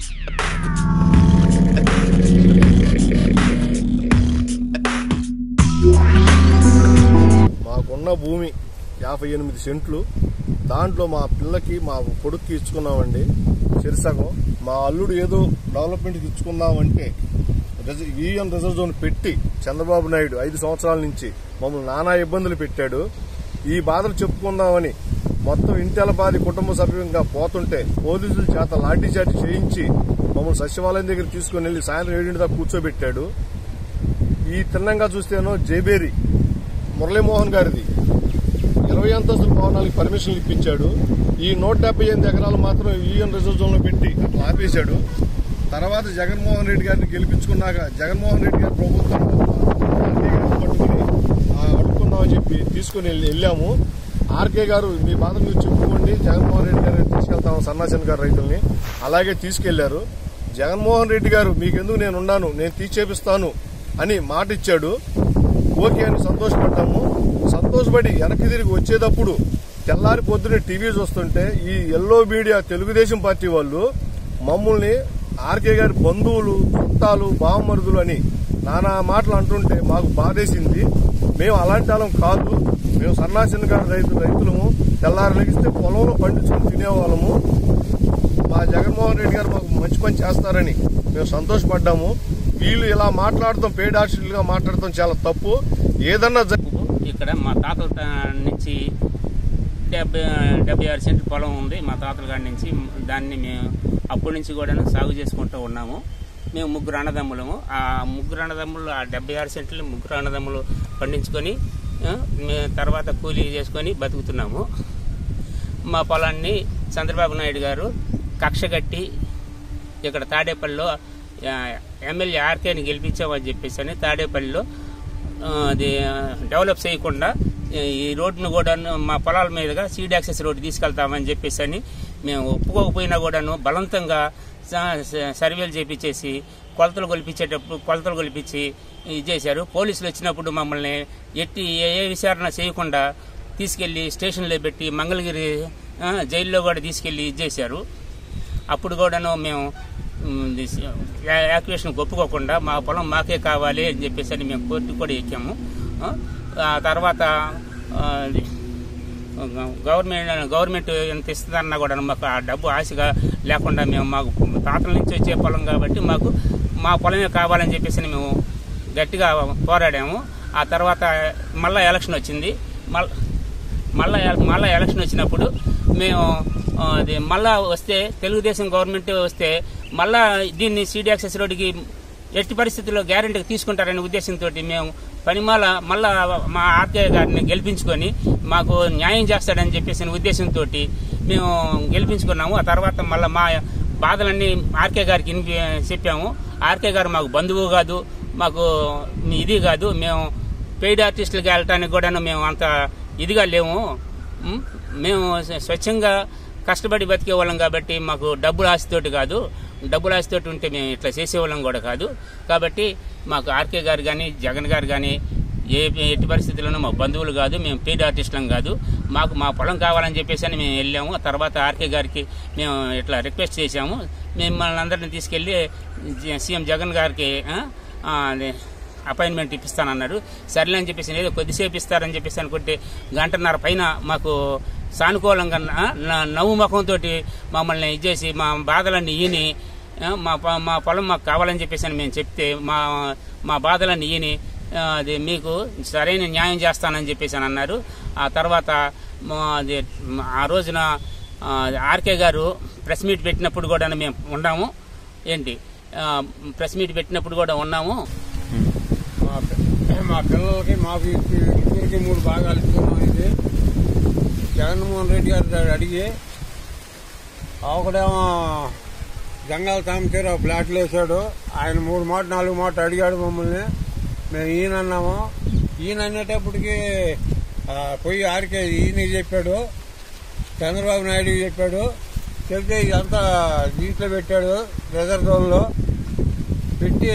మాకున్న భూమి యాభై ఎనిమిది సెంట్లు దాంట్లో మా పిల్లకి మా కొడుక్కి ఇచ్చుకున్నామండి చిరుసగం మా అల్లుడు ఏదో డెవలప్మెంట్కి ఇచ్చుకుందామంటే రిజ- యూఎన్ రిజర్వ్ జోన్ పెట్టి చంద్రబాబు నాయుడు ఐదు సంవత్సరాల నుంచి మమ్మల్ని నానా ఇబ్బందులు పెట్టాడు ఈ బాధలు చెప్పుకుందామని మొత్తం ఇంటెల బాధి కుటుంబ సభ్యంగా పోతుంటే పోలీసుల చేత లాఠీచార్జి చేయించి మమ్మల్ని సచివాలయం దగ్గర తీసుకుని వెళ్లి సాయంత్రం ఏడింటి దాకా కూర్చోబెట్టాడు ఈ తిన్నంగా చూస్తేనో జేబేరి మురళీమోహన్ గారిది ఇరవై అంతస్తుల భవనాలకు పర్మిషన్లు ఇప్పించాడు ఈ నూట డెబ్బై ఎనిమిది ఎకరాలు మాత్రం యూఎన్ రిజర్వ్ జోన్ లో పెట్టి అట్లా ఆపేశాడు తర్వాత జగన్మోహన్ రెడ్డి గారిని గెలిపించుకున్నాక జగన్మోహన్ రెడ్డి గారి ప్రభుత్వం ఆర్కే గారిని పట్టుకుని ఆ, అడుక్కుందామని చెప్పి తీసుకుని వెళ్ళి- వెళ్ళాము ఆర్కే గారు మీ బాధ మీరు చెప్పుకోండి జగన్మోహన్ రెడ్డి గారిని తీసుకెళ్తాము సన్నాచన్ గారు రైతుల్ని అలాగే తీసుకెళ్లారు జగన్మోహన్ రెడ్డి గారు మీకెందుకు నేను ఉన్నాను నేను తీసేపిస్తాను అని మాట ఇచ్చాడు ఓకే అని సంతోషపడ్డాము సంతోషపడి వెనక్కి తిరిగి వచ్చేటప్పుడు తెల్లారి పొద్దునే టీవీ చూస్తుంటే ఈ ఎల్లో మీడియా తెలుగుదేశం పార్టీ వాళ్ళు మమ్మల్ని ఆర్కే గారి బంధువులు చుట్టాలు బావమరుదులు అని నానా మాటలు అంటుంటే మాకు బాధేసింది మేము అలాంటి వాళ్ళం కాదు మేము సన్నాసిన గారి రైతు రైతులము తెల్లారి లెగిస్తే పొలంలో పండించుకుని తినేవాళ్ళము మా జగన్మోహన్ రెడ్డి గారు మాకు మంచి పని చేస్తారని మేము సంతోషపడ్డాము వీళ్ళు ఇలా మాట్లాడటం పేడ్ ఆర్టిస్టులుగా మాట్లాడటం చాలా తప్పు ఏదన్నా జ- ఇక్కడ మా తాతల తా- నుంచి డెబ్బై డెబ్బై ఆరు సెంట్లు పొలం ఉంది మా తాతల కాడి నుంచి దాన్ని మేము అప్పటి నుంచి కూడా సాగు చేసుకుంటూ ఉన్నాము మేము ముగ్గురు అన్నదమ్ములము ఆ ముగ్గురు అన్నదమ్ములు ఆ డెబ్బై ఆరు సెంట్లు ముగ్గురు అన్నదమ్ములు పండించుకొని ఆ, మేము తర్వాత కూలీ చేసుకొని బతుకుతున్నాము మా పొలాన్ని చంద్రబాబు నాయుడు గారు కక్ష కట్టి ఇక్కడ తాడేపల్లిలో ఆ, ఎమ్మెల్యే ఆర్కేని గెలిపించామని చెప్పేసి అని తాడేపల్లిలో ఆ, అది ఆ, డెవలప్ చేయకుండా ఆ, ఈ రోడ్డును కూడా మా పొలాల మీదుగా సీడ్ యాక్సెస్ రోడ్డు తీసుకెళ్తామని చెప్పేసి అని మేము ఒప్పుకోకపోయినా కూడాను బలవంతంగా స- స- సర్వేలు చేపించేసి కొలతలు కొలిపించేటప్పుడు కొలతలు కొలిపించి ఇది చేశారు పోలీసులు వచ్చినప్పుడు మమ్మల్ని ఎట్టి ఏ ఏ విచారణ చేయకుండా తీసుకెళ్లి స్టేషన్లో పెట్టి మంగళగిరి ఆ, జైల్లో కూడా తీసుకెళ్లి ఇది చేశారు అప్పుడు కూడాను మేము మ్, దిస్- యా- యాక్యువేషన్ ఒప్పుకోకుండా మా పొలం మాకే కావాలి అని చెప్పేసి అని మేము కోర్టు కూడా ఎక్కాము ఆ, ఆ తర్వాత ఆ, ఇది, గవర్నమెంట్ గవర్నమెంట్ ఎంత ఇస్తుందన్నా కూడా మాకు ఆ డబ్బు ఆశగా లేకుండా మేము మాకు తాతల నుంచి వచ్చే పొలం కాబట్టి మాకు మా పొలమే కావాలని చెప్పేసి అని మేము గట్టిగా పోరాడాము ఆ తర్వాత మళ్ళా ఎలక్షన్ వచ్చింది మళ్ళీ మళ్ళా మళ్ళా ఎలక్షన్ వచ్చినప్పుడు మేము ఆ, అది మళ్ళా వస్తే తెలుగుదేశం గవర్నమెంట్ వస్తే మళ్ళా దీన్ని సీడీ యాక్సెస్ రోడ్డుకి ఎట్టి పరిస్థితుల్లో గ్యారెంటీగా తీసుకుంటారనే ఉద్దేశంతో మేము పనిమాల మళ్ళా మా ఆర్కే గారిని గెలిపించుకొని మాకు న్యాయం చేస్తాడని చెప్పేసిన ఉద్దేశంతో మేము గెలిపించుకున్నాము ఆ తర్వాత మళ్ళా మా బాధలన్నీ ఆర్కే గారికి ఇనిపి- చెప్పాము ఆర్కే గారు మాకు బంధువు కాదు మాకు ఇది కాదు మేము పెయిడ్ ఆర్టిస్టులకి వెళ్ళటానికి కూడా మేము అంత ఇదిగా లేము ఉం? మేము స్వ- స్వచ్ఛంగా కష్టపడి బతికే వాళ్ళం కాబట్టి మాకు డబ్బుల ఆశతోటి కాదు డబ్బుల ఆశతోటి ఉంటే మేము ఇట్లా చేసేవాళ్ళం కూడా కాదు కాబట్టి మాకు ఆర్కే గారు కానీ జగన్ గారు కానీ ఏ ఎట్టి పరిస్థితుల్లోనూ మా బంధువులు కాదు మేము పెయిడ్ ఆర్టిస్టులం కాదు మాకు మా పొలం కావాలని చెప్పేసి అని మేము వెళ్ళాము ఆ తర్వాత ఆర్కే గారికి మేము ఇట్లా రిక్వెస్ట్ చేశాము మిమ్మల్ని అందరిని తీసుకెళ్ళి జ- సీఎం జగన్ గారికి ఆ, ఆ, అదే అపాయింట్మెంట్ ఇప్పిస్తానన్నారు సర్లే అని చెప్పేసి ఏదో కొద్దిసేపు ఇస్తారని చెప్పేసి అనుకుంటే గంటన్నర పైన మాకు సానుకూలంగా న- న- నవ్వు ముఖంతో మమ్మల్ని ఇచ్చేసి మా బాధలన్నీ ఈని ఆ, మా పొ- మా పొలం మాకు కావాలని చెప్పేసి అని మేము చెప్తే మా మా బాధలన్నీ ఈని ఆ, అది మీకు సరైన న్యాయం చేస్తానని చెప్పేసి అని అన్నారు ఆ తర్వాత మా అది ఆ రోజున ఆ, ఆర్కే గారు ప్రెస్ మీట్ పెట్టినప్పుడు కూడా మేము ఉన్నాము ఏంటి ఆ, ప్రెస్ మీట్ పెట్టినప్పుడు కూడా ఉన్నాము మా పి- మా పిల్లలకి మాకు ఇద్దరు- ఇద్దరికి మూడు భాగాలు ఇస్తున్నాం ఇది జగన్మోహన్ రెడ్డి గారి దగ్గర అడిగి ఒకడేమో జంగాల తామతీరావు ప్లాట్లు వేసాడు ఆయన మూడు మాట నాలుగు మాట అడిగాడు మమ్మల్ని మేము ఈయన అన్నాము ఈయన అనేటప్పటికి ఆ, పోయి ఆరికే ఈయన చెప్పాడు చంద్రబాబు నాయుడు చెప్పాడు చెప్తే ఇదంతా దీంట్లో పెట్టాడు రిజర్వ్ జోన్లో పెట్టి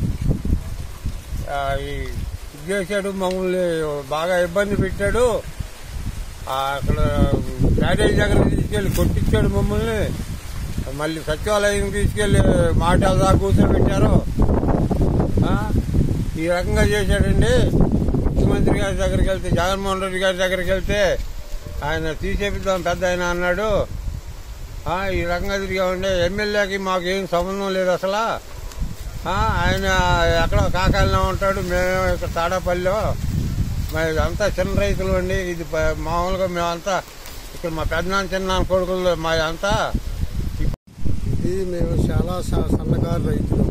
ఆ, ఈ ఇది చేశాడు మమ్మల్ని బాగా ఇబ్బంది పెట్టాడు ఆ, అక్కడ క్యారేజ్ దగ్గర తీసుకెళ్ళి కొట్టించాడు మమ్మల్ని మళ్ళీ సచివాలయం తీసుకెళ్లి మాటల దాకా కూర్చోబెట్టారు ఆ, ఈ రకంగా చేశాడండి ముఖ్యమంత్రి గారి దగ్గరికి వెళ్తే జగన్మోహన్ రెడ్డి గారి దగ్గరికి వెళ్తే ఆయన తీసేపిద్దాం పెద్ద ఆయన అన్నాడు ఆ, ఈ రకంగా తిరిగామండి ఎమ్మెల్యేకి మాకు ఏం సంబంధం లేదు అసలు ఆ, ఆయన ఎక్కడ కాకాలిలో ఉంటాడు మేము ఇక్కడ తాడాపల్లిలో మరి అంతా చిన్న రైతులు అండి ఇది ప- మామూలుగా మేమంతా ఇక్కడ మా పెద్దనాన్న చిన్న కొడుకులు మా అంతా ఇది మేము చాలా స- సన్నకారు రైతులము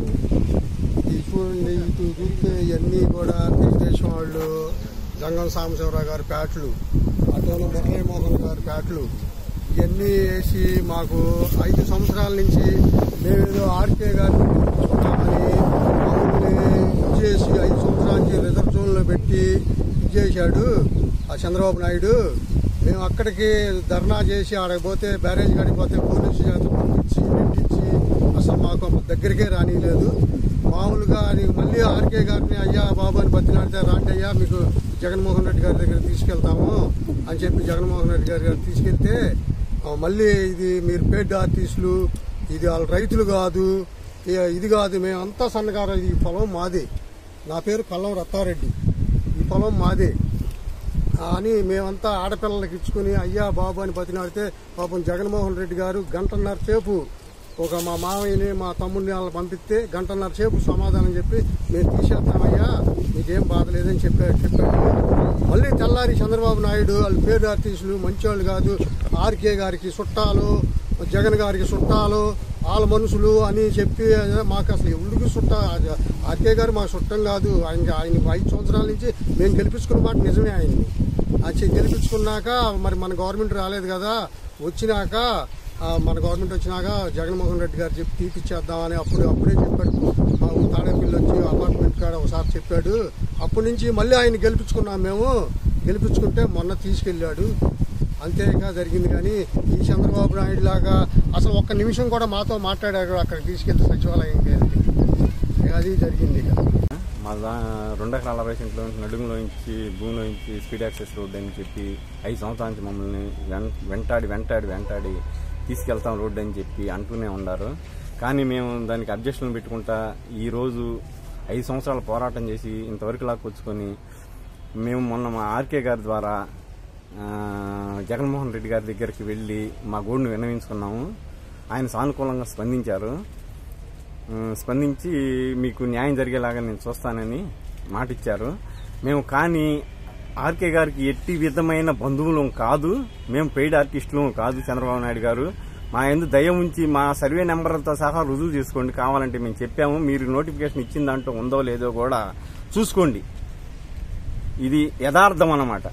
ఈ చూడండి ఇటు చూస్తే ఇవన్నీ కూడా తెలుగుదేశం వాళ్ళు గంగం సాంబశివరావు గారి పేటలు అటోన మురళీమోహన్ గారి పేటలు ఇవన్నీ వేసి మాకు ఐదు సంవత్సరాల నుంచి మేమేదో ఆర్కే గారిని పిలిపించుకున్నామని మమ్మల్ని ఇది చేసి ఐదు సంవత్సరాల నుంచి రిజర్వ్ జోన్లో పెట్టి ఇది చేశాడు ఆ చంద్రబాబు నాయుడు మేము అక్కడికి ధర్నా చేసి ఆడకి పోతే బ్యారేజ్ కాడికి పోతే పోలీసు చేత పంపించి పెట్టించి అసలు మాకు దగ్గరికే రానిలేదు మామూలుగా అది మళ్ళీ ఆర్కే గారిని అయ్యా బాబు అని బతిలాడితే రాండి అయ్యా మీకు జగన్మోహన్ రెడ్డి గారి దగ్గర తీసుకెళ్తాము అని చెప్పి జగన్మోహన్ రెడ్డి గారి దగ్గర తీసుకెళ్తే ఆ, మళ్ళీ ఇది మీరు పేడ్ ఆర్టిస్టులు ఇది వాళ్ళ రైతులు కాదు ఇ- ఇది కాదు మేమంతా సన్నగారు ఈ పొలం మాదే నా పేరు కల్లం రత్తారెడ్డి ఈ పొలం మాదే అని మేమంతా ఆడపిల్లలకి ఇచ్చుకుని అయ్యా బాబు అని బతినాడితే పాపం జగన్మోహన్ రెడ్డి గారు గంటన్నర సేపు ఒక మా మామయ్యని మా తమ్ముడిని వాళ్ళని పంపిస్తే గంటన్నర సేపు సమాధానం చెప్పి మేము తీసేస్తామయ్యా మీకేం బాధ లేదని చెప్పాడు చెప్పాడు మళ్ళీ తెల్లారి చంద్రబాబు నాయుడు వాళ్ళు పేరు ఆర్టిస్టులు మంచివాళ్ళు కాదు ఆర్కే గారికి చుట్టాలు జగన్ గారికి చుట్టాలు వాళ్ళ మనుషులు అని చెప్పి మాకు అసలు ఎవరికి చుట్ట ఆర్కే గారు మా చుట్టం కాదు ఆయన ఆయన ఐదు సంవత్సరాల నుంచి మేము గెలిపించుకున్న మాట నిజమే ఆయన్ని అది గెలిపించుకున్నాక మరి మన గవర్నమెంట్ రాలేదు కదా వచ్చినాక ఆ, మన గవర్నమెంట్ వచ్చినాక జగన్మోహన్ రెడ్డి గారు చెప్పి తీపిచ్చేద్దామని అప్పుడు అప్పుడే చెప్పాడు ఆ, తాడేపల్లి వచ్చి అపార్ట్మెంట్ కాడ ఒకసారి చెప్పాడు అప్పటి నుంచి మళ్ళీ ఆయన గెలిపించుకున్నాం మేము గెలిపించుకుంటే మొన్న తీసుకెళ్ళాడు అంతేగా జరిగింది కానీ ఈ చంద్రబాబు నాయుడు లాగా అసలు ఒక్క నిమిషం కూడా మాతో మాట్లాడారు అక్కడ తీసుకెళ్తే సచివాలయంకి వెళ్తే ఇక అది జరిగింది ఇక మా దా రెండు ఎకరాల అరవై సెంట్లో నడుములో నుంచి భూమిలో నుంచి స్పీడ్ యాక్సెస్ రోడ్ అని చెప్పి ఐదు సంవత్సరాల నుంచి మమ్మల్ని వెం- వెంటాడి వెంటాడి వెంటాడి తీసుకెళ్తాం రోడ్డు అని చెప్పి అంటూనే ఉన్నారు కానీ మేము దానికి అబ్జెక్షన్ పెట్టుకుంటా ఈ రోజు ఐదు సంవత్సరాల పోరాటం చేసి ఇంతవరకు లాక్కొచ్చుకొని మేము మొన్న మా ఆర్కే గారి ద్వారా ఆ, జగన్మోహన్ రెడ్డి గారి దగ్గరికి వెళ్ళి మా గోడును విన్నవించుకున్నాము ఆయన సానుకూలంగా స్పందించారు ఉమ్, స్పందించి మీకు న్యాయం జరిగేలాగా నేను చూస్తానని మాట ఇచ్చారు మేము కానీ ఆర్కే గారికి ఎట్టి విధమైన బంధువులం కాదు మేము పెయిడ్ ఆర్టిస్టులం కాదు చంద్రబాబు నాయుడు గారు మా ఎందు దయ ఉంచి మా సర్వే నెంబర్లతో సహా రుజువు చేసుకోండి కావాలంటే మేము చెప్పాము మీరు నోటిఫికేషన్ ఇచ్చిన దాంట్లో ఉందో లేదో కూడా చూసుకోండి ఇది యథార్థం అన్నమాట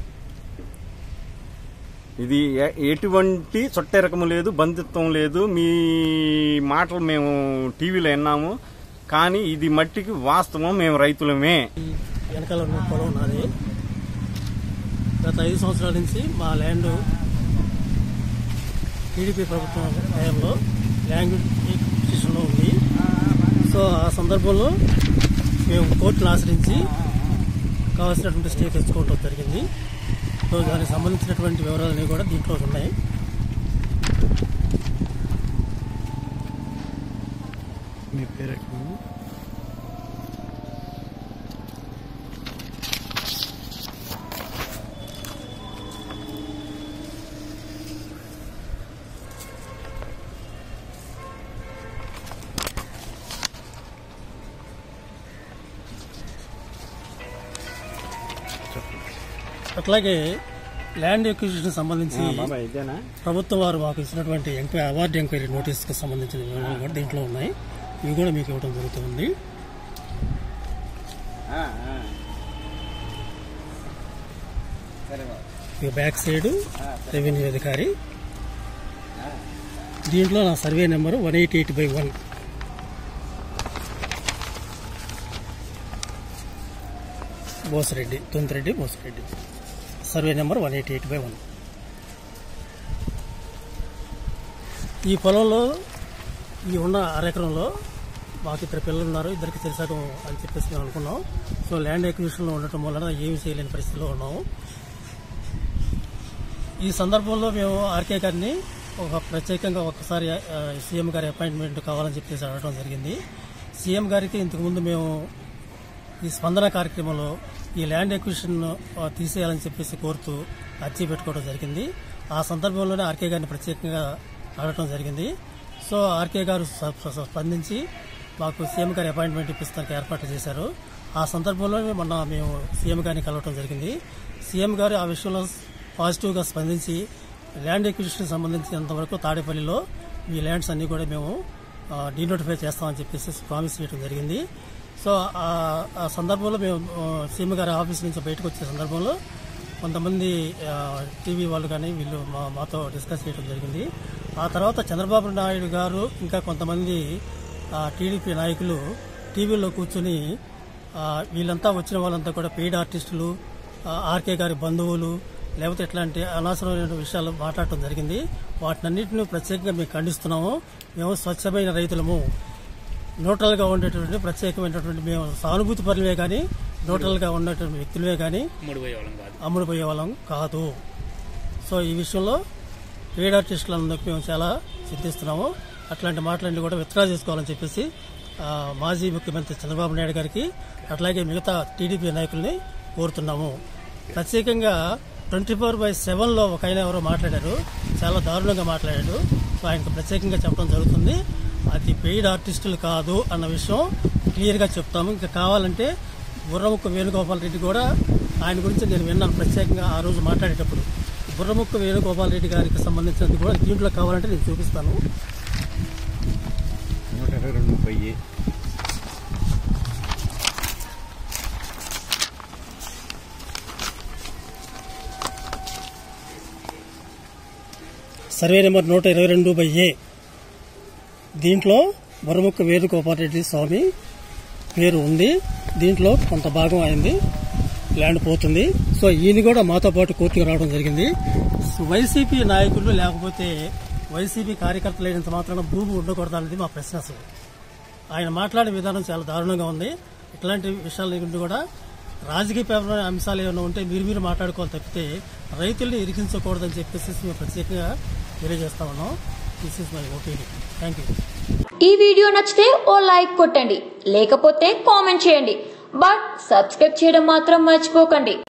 ఇది ఎ- ఎటువంటి చొట్టెరకము లేదు బంధుత్వం లేదు మీ మాటలు మేము టీవీలో విన్నాము కానీ ఇది మట్టికి వాస్తవం మేము రైతులమే వెనకాల ఉన్న పొలం నాది గత ఐదు సంవత్సరాల నుంచి మా ల్యాండ్ టీడీపీ ప్రభుత్వం టైంలో ల్యాండ్ పొజిషన్లో ఉంది సో ఆ సందర్భంలో మేము కోర్టును ఆశ్రయించి కావాల్సినటువంటి స్టే తెచ్చుకోవడం జరిగింది సో దానికి సంబంధించినటువంటి వివరాలన్నీ కూడా దీంట్లో ఉన్నాయి మీ పేరు అట్లాగే ల్యాండ్ ఎక్విజిషన్ సంబంధించి బాబా ఇదేనా ప్రభుత్వం వారు మాకు ఇచ్చినటువంటి ఎంక్వైరీ అవార్డు ఎంక్వైరీ నోటీస్కి సంబంధించిన వివరాలు కూడా దీంట్లో ఉన్నాయి ఇవి కూడా మీకు ఇవ్వడం జరుగుతుంది ఇక బ్యాక్ సైడ్ రెవెన్యూ అధికారి దీంట్లో నా survey number one eight eight by one Bosireddy Tuntireddy Bosireddy survey number one eight eight by one ఈ పొలంలో ఈ ఉన్న అరెకరంలో మాకు ఇద్దరు పిల్లలు ఉన్నారు ఇద్దరికి తెలిసాకం అని చెప్పేసి మేము అనుకున్నాం సో ల్యాండ్ ఎక్విజిషన్లో ఉండటం వలన ఏమీ చేయలేని పరిస్థితిలో ఉన్నాము ఈ సందర్భంలో మేము ఆర్కే గారిని ఒక ప్రత్యేకంగా ఒకసారి ఆ, సీఎం గారి అపాయింట్మెంట్ కావాలని చెప్పేసి అడగడం జరిగింది సీఎం గారికి ఇంతకుముందు మేము ఈ స్పందన కార్యక్రమంలో ఈ ల్యాండ్ ఎక్విజిషన్ ఆ, తీసేయాలని చెప్పేసి కోరుతూ అర్జీ పెట్టుకోవడం జరిగింది ఆ సందర్భంలోనే ఆర్కే గారిని ప్రత్యేకంగా అడగడం జరిగింది సో ఆర్కే గారు స- స- స్పందించి మాకు సీఎం గారి అపాయింట్మెంట్ ఇప్పిస్తానికి ఏర్పాట్లు చేశారు ఆ సందర్భంలోనే మొన్న మేము సీఎం గారిని కలవటం జరిగింది సీఎం గారు ఆ విషయంలో పాజిటివ్గా స్పందించి ల్యాండ్ ఎక్విజిషన్ సంబంధించినంతవరకు తాడేపల్లిలో ఈ ల్యాండ్స్ అన్ని కూడా మేము డీనోటిఫై చేస్తామని చెప్పేసి ప్రామిస్ చేయడం జరిగింది సో ఆ- ఆ సందర్భంలో మేము ఆ, సీఎం గారి ఆఫీస్ నుంచి బయటకు వచ్చే సందర్భంలో కొంతమంది ఆ, టీవీ వాళ్ళు కానీ వీళ్ళు మా మాతో డిస్కస్ చేయడం జరిగింది ఆ తర్వాత చంద్రబాబు నాయుడు గారు ఇంకా కొంతమంది ఆ, టీడీపీ నాయకులు టీవీలో కూర్చొని ఆ, వీళ్ళంతా వచ్చిన వాళ్ళంతా కూడా పెయిడ్ ఆర్టిస్టులు ఆ, ఆర్కే గారి బంధువులు లేకపోతే ఇట్లాంటి అనవసరమైన విషయాలు మాట్లాడటం జరిగింది వాటినన్నింటినీ ప్రత్యేకంగా మేము ఖండిస్తున్నాము మేము స్వచ్ఛమైన రైతులము న్యూట్రల్ గా ఉండేటువంటి ప్రత్యేకమైనటువంటి మేము సానుభూతి పరులే కానీ న్యూట్రల్ గా ఉన్నటువంటి వ్యక్తులే కానీ మూడు పోయే వాళ్ళం కాదు అమ్ముడుపోయే వాళ్ళం కాదు సో ఈ విషయంలో పేడ్ ఆర్టిస్టులందరికీ మేము చాలా చింతిస్తున్నాము అట్లాంటి మాటలన్నీ కూడా విత్డ్రా చేసుకోవాలని చెప్పేసి ఆ, మాజీ ముఖ్యమంత్రి చంద్రబాబు నాయుడు గారికి అట్లాగే మిగతా టీడీపీ నాయకుల్ని కోరుతున్నాము ప్రత్యేకంగా ట్వంటీ ఫోర్ బై సెవెన్లో ఒక ఆయన ఎవరో మాట్లాడారు చాలా దారుణంగా మాట్లాడాడు సో ఆయనకు ప్రత్యేకంగా చెప్పడం జరుగుతుంది అది పెయిడ్ ఆర్టిస్టులు కాదు అన్న విషయం క్లియర్గా చెప్తాము ఇంకా కావాలంటే బుర్రముక్క వేణుగోపాల్ రెడ్డి కూడా ఆయన గురించి నేను విన్నాను ప్రత్యేకంగా ఆ రోజు మాట్లాడేటప్పుడు బుర్రముక్క వేణుగోపాల్ రెడ్డి గారికి సంబంధించినది కూడా దీంట్లో కావాలంటే నేను చూపిస్తాను నూట ఇరవై రెండు వెయ్యి సర్వే నెంబర్ నూట ఇరవై రెండు బై ఏ దీంట్లో బుర్రముక్క వేణుగోపాల్ రెడ్డి స్వామి పేరు ఉంది దీంట్లో కొంత భాగం అయింది ల్యాండ్ పోతుంది సో ఈయన కూడా మాతో పాటు కోర్టుకు రావడం జరిగింది వైసీపీ నాయకులు లేకపోతే వైసీపీ కార్యకర్తలు అయినంత మాత్రాన భూమి ఉండకూడదన్నది మా ప్రశ్న అసలు ఆయన మాట్లాడే విధానం చాలా దారుణంగా ఉంది ఇట్లాంటి విషయాల గురించి కూడా రాజకీయపరమైన అంశాలు ఏమైనా ఉంటే మీరు మీరు మాట్లాడుకోవాలి తప్పితే రైతుల్ని ఇరికించకూడదని చెప్పేసి మేము ప్రత్యేకంగా తెలియజేస్తా ఉన్నాం this is my opinion thank you ఈ వీడియో నచ్చితే ఓ లైక్ కొట్టండి లేకపోతే కామెంట్ చేయండి బట్ సబ్స్క్రైబ్ చేయడం మాత్రం మర్చిపోకండి